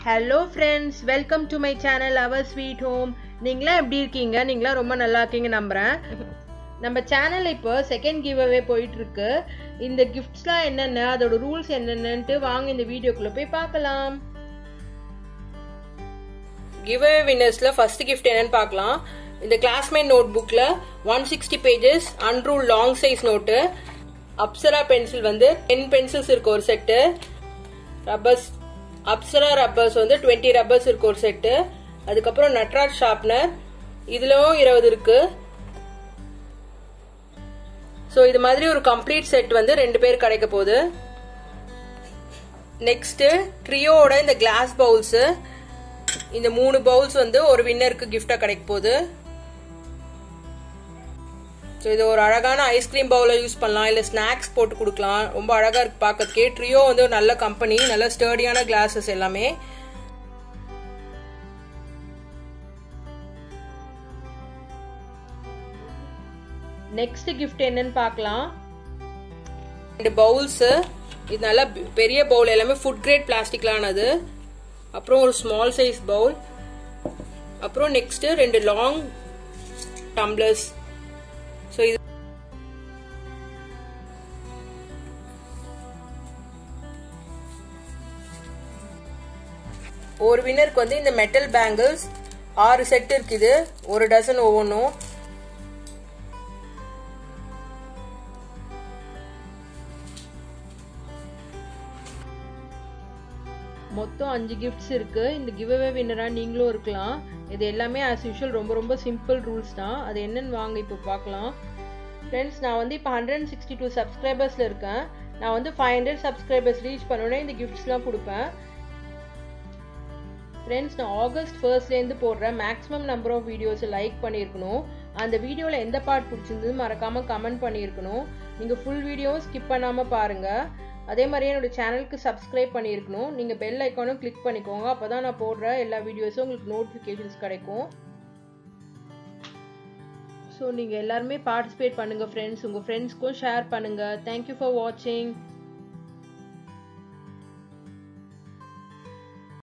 hello friends welcome to my channel our sweet home நீங்களாம் எப்படி இருக்கீங்க நீங்களாம் ரொம்ப நல்லா இருக்கீங்க நம்புகிறேன் நம்ம சேனல் இப்போ செகண்ட் கிவ் அவே போயிட்டு இருக்கு இந்த கிஃப்ட்ஸ்லாம் என்னென்ன அதோட ரூல்ஸ் என்னென்னன்ட்டு வாங்க இந்த வீடியோக்குள்ள போய் பார்க்கலாம் கிவ் அவே வின்னர்ஸ்ல ஃபர்ஸ்ட் கிஃப்ட் என்னன்னு பார்க்கலாம் இந்த கிளாஸ்மேட் நோட் புக்ல one sixty pages unruled long size note Apsara pencil வந்து டென் பென்சில்ஸ் இருக்கு ஒரு செட்டு ரப்பர்ஸ் அப்சரா ரப்பர்ஸ் வந்து டுவெண்ட்டி ரப்பர்ஸ் இருக்கு ஒரு செட்டு அதுக்கப்புறம் நட்ராஜ் ஷார்ப்னர் இதுலவும் இருபது இருக்கு ஸோ இது மாதிரி ஒரு கம்ப்ளீட் செட் வந்து ரெண்டு பேர் கிடைக்க போகுது நெக்ஸ்ட் ட்ரியோட இந்த கிளாஸ் பவுல்ஸ் இந்த மூணு பவுல்ஸ் வந்து ஒரு வின்னருக்கு கிஃப்டா கிடைக்க போகுது ஸோ இது ஒரு அழகான ஐஸ்கிரீம் பவுலில் யூஸ் பண்ணலாம் இல்லை ஸ்நாக்ஸ் போட்டு கொடுக்கலாம் ரொம்ப அழகாக இருக்கு பார்க்கறதுக்கே ட்ரியோ வந்து ஒரு நல்ல கம்பெனி நல்ல ஸ்டர்டியான கிளாஸஸ் எல்லாமே நெக்ஸ்ட் கிஃப்ட் என்னன்னு பார்க்கலாம் ரெண்டு பவுல்ஸ் இது நல்லா பெரிய பவுல் எல்லாமே ஃபுட் கிரேட் பிளாஸ்டிக்லானது அப்புறம் ஒரு ஸ்மால் சைஸ் பவுல் அப்புறம் நெக்ஸ்ட் ரெண்டு லாங் டம்ளர்ஸ் ஸோ இது ஒரு வினருக்கு வந்து இந்த மெட்டல் பேங்கிள்ஸ் ஆறு செட் இருக்குது ஒரு டசன் ஒவ்வொன்றும் மொத்தம் அஞ்சு கிஃப்ட்ஸ் இருக்கு இந்த கிவ் அவே வின்னரா நீங்களும் இருக்கலாம் இது எல்லாமே ஆஸ் யூஷுவல் ரொம்ப ரொம்ப சிம்பிள் ரூல்ஸ் தான் அது என்னன்னு வாங்க இப்போ பார்க்கலாம் ஃப்ரெண்ட்ஸ் நான் வந்து இப்போ ஹண்ட்ரட் அண்ட் சிக்ஸ்டி டூ சப்ஸ்கிரைபர்ஸில் இருக்கேன் நான் வந்து ஃபைவ் ஹண்ட்ரட் சப்ஸ்கிரைபர்ஸ் ரீச் பண்ணோன்னே இந்த கிஃப்ட்ஸ்லாம் கொடுப்பேன் ஃப்ரெண்ட்ஸ் நான் ஆகஸ்ட் ஃபர்ஸ்ட்லேருந்து போடுற மேக்ஸிமம் நம்பர் ஆஃப் வீடியோஸை லைக் பண்ணியிருக்கணும் அந்த வீடியோவில் எந்த பார்ட் பிடிச்சிருந்தது மறக்காமல் கமெண்ட் பண்ணியிருக்கணும் நீங்கள் ஃபுல் வீடியோவும் ஸ்கிப் பண்ணாமல் பாருங்கள் அதே மாதிரி என்னோட சேனலுக்கு சப்ஸ்கிரைப் பண்ணியிருக்கணும் நீங்கள் பெல் ஐக்கானும் கிளிக் பண்ணிக்கோங்க அப்போ தான் நான் போடுற எல்லா வீடியோஸும் உங்களுக்கு நோட்டிஃபிகேஷன்ஸ் கிடைக்கும் ஸோ நீங்கள் எல்லாருமே பார்ட்டிசிபேட் பண்ணுங்கள் ஃப்ரெண்ட்ஸ் உங்கள் ஃப்ரெண்ட்ஸ்க்கும் ஷேர் பண்ணுங்கள் தேங்க்யூ ஃபார் வாட்சிங்